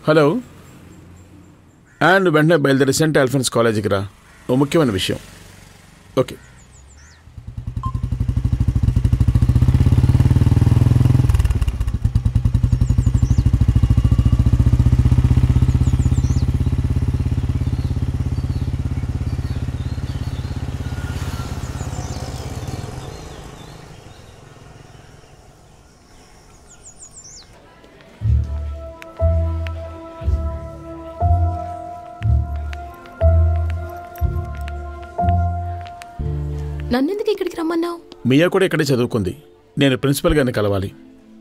Hello and వెంటనే బయలుదేరి cent ఆల్ఫెన్స్ కాలేజీకి రా ఓ ముఖ్యమైన విషయం ఓకే నన్నెందుకు ఇక్కడికి రమ్మన్నావు మియా కూడా ఇక్కడే చదువుకుంది నేను ప్రిన్సిపల్ గారిని కలవాలి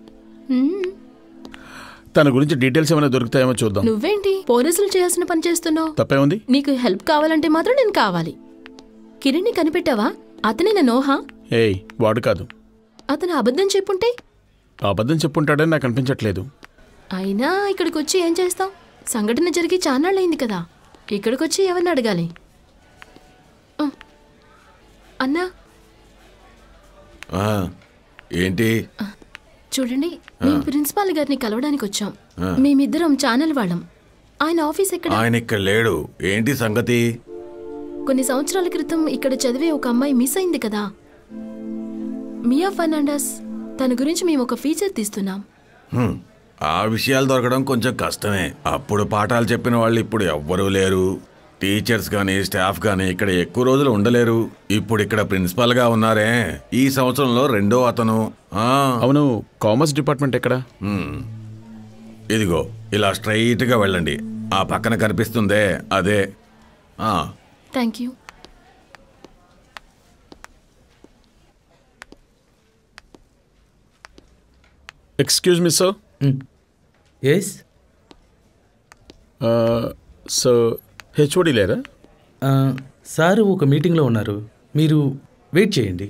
తన గురించి డీటెయిల్స్ ఏమైనా దొరుకుతాయేమో చూద్దాం నువ్వేంటి పోలీసులు చేయాల్సిన పని చేస్తున్నావు తప్పే ఉంది నీకు హెల్ప్ కావాలంటే మాత్రం నేను కావాలి కిరణ్ని కనిపెట్టావా అతనే నా నోహా ఏయ్ వాడు కాదు అతను అబద్ధం చెప్పుంటే అబద్ధం చెప్పుంటాడని నాకు అనిపించట్లేదు అయినా ఇక్కడికి వచ్చి ఏం చేస్తాం సంఘటన జరిగి చాన్నాళ్ళయింది కదా ఇక్కడికి వచ్చి ఎవరిని అడగాలి ఆ. అన్నా ఆ, ఏంటి చూడండి మేము ప్రిన్సిపాల్ గారిని కలవడానికి వచ్చాం మేమిద్దరం ఛానల్ వాళ్ళం ఆయన ఆఫీస్ ఎక్కడ ఆయన ఇక్కడ లేడు ఏంటి సంగతి కొన్ని సంవత్సరాల క్రితం ఇక్కడ చదివే ఒక అమ్మాయి మిస్ అయింది కదా మియా ఫర్నాండస్ తన గురించి మేము ఒక ఫీచర్ తీస్తున్నాం హ్మ్, ఆ విషయాలు దొరకడం కొంచెం కష్టమే అప్పుడు పాఠాలు చెప్పిన వాళ్ళు ఇప్పుడు ఎవ్వరూ లేరు టీచర్స్ కానీ స్టాఫ్ కానీ ఇక్కడ ఎక్కువ రోజులు ఉండలేరు ఇప్పుడు ఇక్కడ ప్రిన్సిపాల్ గా ఉన్నారే ఈ సంవత్సరంలో రెండో అతను ఆ, అవును కామర్స్ డిపార్ట్మెంట్ ఎక్కడ హ్మ్. ఇదిగో ఇలా స్ట్రైట్ గా వెళ్ళండి ఆ పక్కన కనిపిస్తుందే అదే ఆ thank you excuse miss so yes so HOD లేరా సార్ ఒక మీటింగ్లో ఉన్నారు మీరు వెయిట్ చేయండి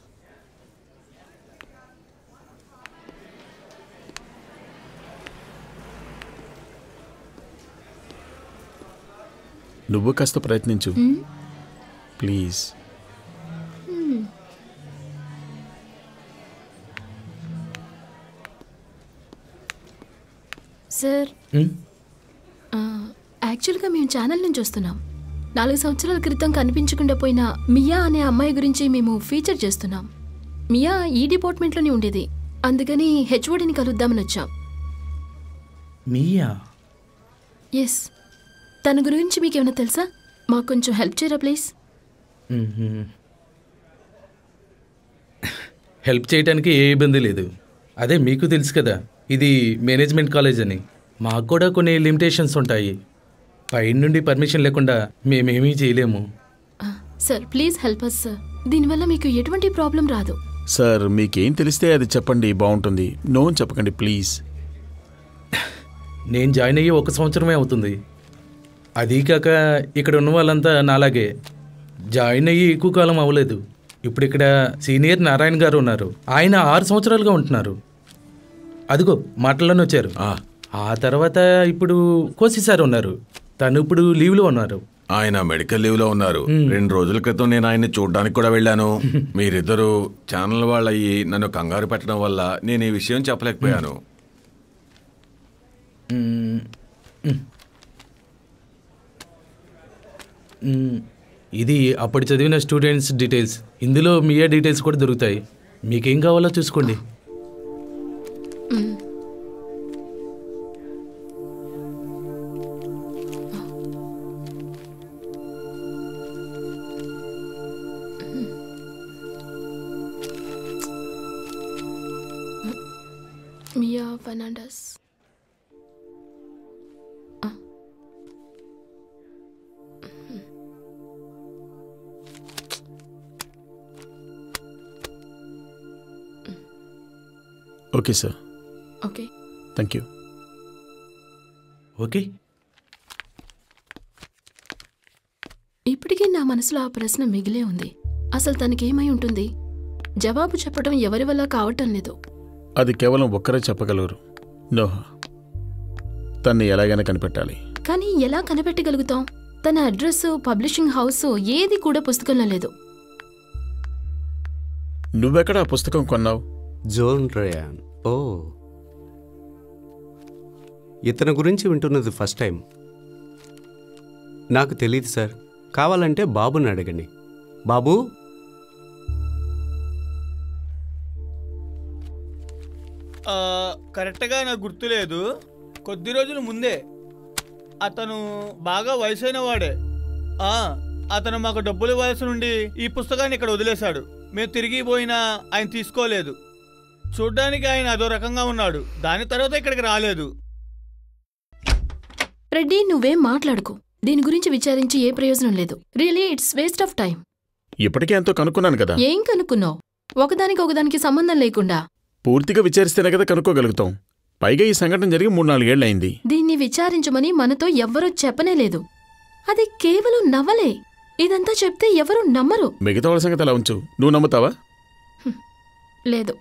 నువ్వు కాస్త ప్రయత్నించు ప్లీజ్ సార్ Hmm? ఆ, యాక్చువల్గా మేము ఛానల్ నుంచి వస్తున్నాం నాలుగు సంవత్సరాల క్రితం కనిపించకుండా పోయిన మియా అనే అమ్మాయి గురించి మేము ఫీచర్ చేస్తున్నాం మియా ఈ డిపార్ట్మెంట్లోనే ఉండేది అందుకని హెచ్ఓడిని కలుద్దామని వచ్చాం మీయా ఎస్ తన గురించి మీకేమైనా తెలుసా మాకు కొంచెం హెల్ప్ చేయరా ప్లీజ్ మ్మ్. హెల్ప్ చేయడానికి ఏ ఇబ్బంది లేదు అదే మీకు తెలుసు కదా ఇది మేనేజ్మెంట్ కాలేజ్ అని మాకు కూడా కొన్ని లిమిటేషన్స్ ఉంటాయి పైన నుండి పర్మిషన్ లేకుండా మేమేమీ చేయలేము ఆ, sir please help us sir దీనివల్ల మీకు ఎటువంటి ప్రాబ్లం రాదు సార్ మీకేం తెలిస్తే అది చెప్పండి బాగుంటుంది నో అని చెప్పకండి ప్లీజ్ నేను జాయిన్ అయ్యి ఒక సంవత్సరమే అవుతుంది అదీ కాక ఇక్కడ ఉన్న వాళ్ళంతా నాలాగే జాయిన్ అయ్యి ఎక్కువ కాలం అవ్వలేదు ఇప్పుడు ఇక్కడ సీనియర్ నారాయణ గారు ఉన్నారు ఆయన ఆరు సంవత్సరాలుగా ఉంటున్నారు అదిగో మాటల్లోనే వచ్చారు ఆ, ఆ తర్వాత ఇప్పుడు కోసి సార్ ఉన్నారు తను ఇప్పుడు లీవ్లో ఉన్నారు ఆయన మెడికల్ లీవ్ లో ఉన్నారు రెండు రోజుల క్రితం నేను ఆయన్ని చూడడానికి కూడా వెళ్ళాను మీరిద్దరూ ఛానల్ వాళ్ళయ్యి నన్ను కంగారు పెట్టడం వల్ల నేను ఈ విషయం చెప్పలేకపోయాను మ్మ్. మ్మ్. మ్మ్. ఇది అప్పుడు చదివిన స్టూడెంట్స్ డీటెయిల్స్ ఇందులో మీయా డీటెయిల్స్ కూడా దొరుకుతాయి మీకేం కావాలో చూసుకోండి మియా ఫర్నాండస్ ఆ. Okay sir okay thank you okay ఇప్పటికీ నా మనసులో ఆ ప్రశ్న మిగిలే ఉంది అసలు తనకేమై ఉంటుంది జవాబు చెప్పడం ఎవరి వల్ల కావటం లేదు అది కేవలం ఒక్కరే చెప్పగలరు నోహా తన్ని ఎలాగైనా కనిపెట్టాలి కానీ ఎలా కనిపెట్టగలుగుతాం తన అడ్రస్ పబ్లిషింగ్ హౌస్ ఏది కూడా పుస్తకంలో లేదు నువ్వెక్కడ ఆ పుస్తకం కొన్నావు జోన్ రేయాన్ ఓ ఇతని గురించి వింటున్నది ఫస్ట్ టైం నాకు తెలియదు సార్ కావాలంటే బాబుని అడగండి బాబు ఆ, కరెక్ట్గా నాకు గుర్తులేదు కొద్ది రోజుల ముందే అతను బాగా వయసైన వాడే ఆ, అతను మాకు డబ్బులు ఇవ్వాల్సి నుండి ఈ పుస్తకాన్ని ఇక్కడ వదిలేశాడు మేము తిరిగి పోయినా ఆయన తీసుకోలేదు చూడ్డానికి ఆయన అదో రకంగా ఉన్నాడు దాని తర్వాత ఇక్కడికి రాలేదు రెడ్డి నువ్వేం మాట్లాడుకో దీని గురించి విచారించి ఏ ప్రయోజనం లేదు really it's waste of time ఇప్పటికే ఎంతో కనుక్కున్నాను కదా ఏం కనుక్కున్నావు ఒకదానికి ఒకదానికి సంబంధం లేకుండా పూర్తిగా విచారిస్తేనే కదా కనుక్కోగలుగుతాం పైగా ఈ సంఘటన జరిగి మూడు నాలుగేళ్లయింది దీన్ని విచారించమని మనతో ఎవ్వరూ చెప్పనే లేదు అది కేవలం నవలే ఇదంతా చెప్తే ఎవరూ నమ్మరు మిగతా వాళ్ళ సంగతి అలా ఉంచు నువ్వు నమ్ముతావా లేదు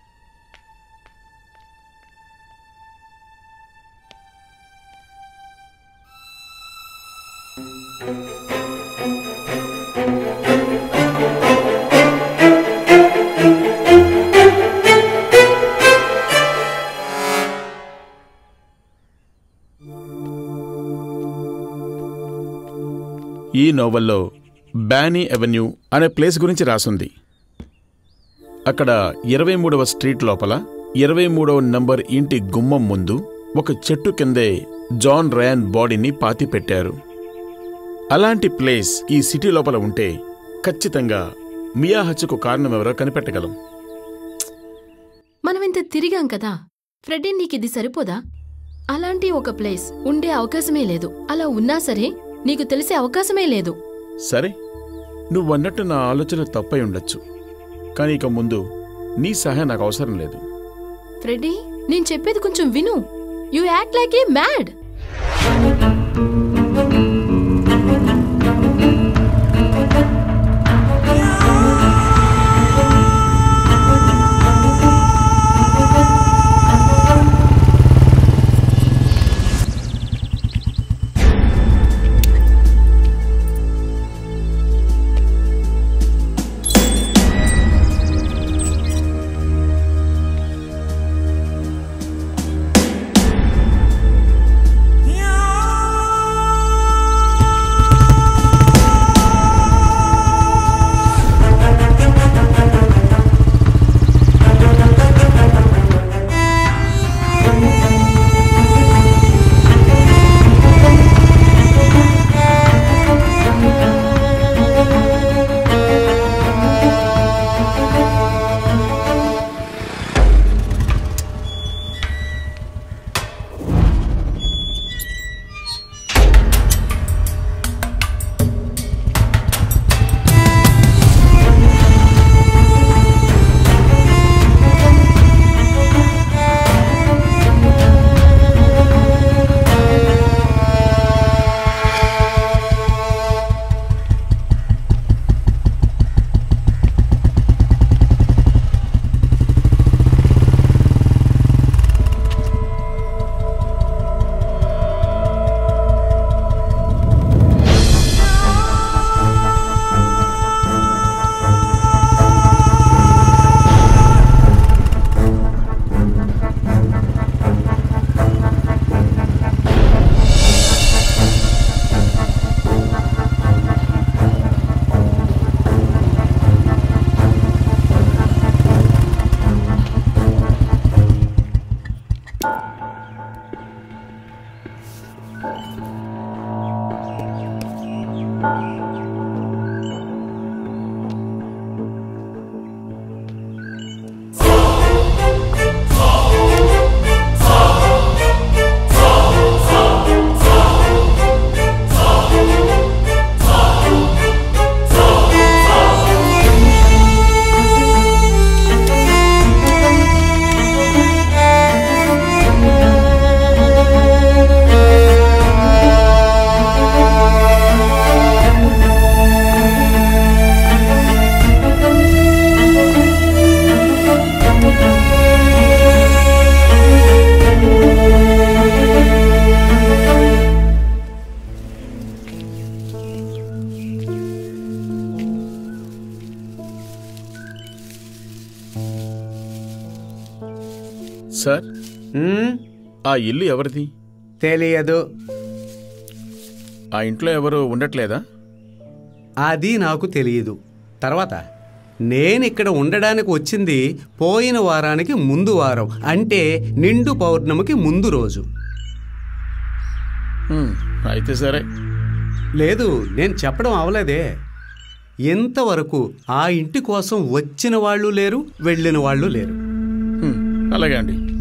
ఈ నోవెల్లో బ్యానీ అవెన్యూ అనే ప్లేస్ గురించి రాసుంది అక్కడ ఇరవై మూడవ స్ట్రీట్ లోపల ఇరవై మూడవ నంబర్ ఇంటి గుమ్మం ముందు ఒక చెట్టు కిందే జాన్ రయాన్ బాడీని పాతి పెట్టారు అలాంటి ప్లేస్ ఈ సిటీ లోపల ఉంటే ఖచ్చితంగా మియా హత్యకు కారణమెవరో కనిపెట్టగలం మనం ఇంత తిరిగాం కదా ఫ్రెడ్డీ నీకిది సరిపోదా అలాంటి ఒక ప్లేస్ ఉండే అవకాశమే లేదు అలా ఉన్నా సరే నీకు తెలిసే అవకాశమే లేదు సరే నువ్వన్నట్టు నా ఆలోచన తప్పై ఉండొచ్చు కానీ ఇక ముందు నీ సహాయం నాకు అవసరం లేదు ఫ్రెడ్డీ నేను చెప్పేది కొంచెం విను you act like a mad sir మ్మ్? ఆ ఇల్లు ఎవరిది తెలియదు ఆ ఇంట్లో ఎవరు ఉండట్లేదా అది నాకు తెలియదు తర్వాత నేను ఇక్కడ ఉండడానికి వచ్చింది పోయిన వారానికి ముందు వారం అంటే నిండు పౌర్ణమికి ముందు రోజు హ్మ్, అయితే సరే లేదు నేను చెప్పడం అవలేదే ఇంతవరకు ఆ ఇంటి కోసం వచ్చిన వాళ్ళు లేరు వెళ్ళిన వాళ్ళు లేరు హ్మ్, అలాగే అండి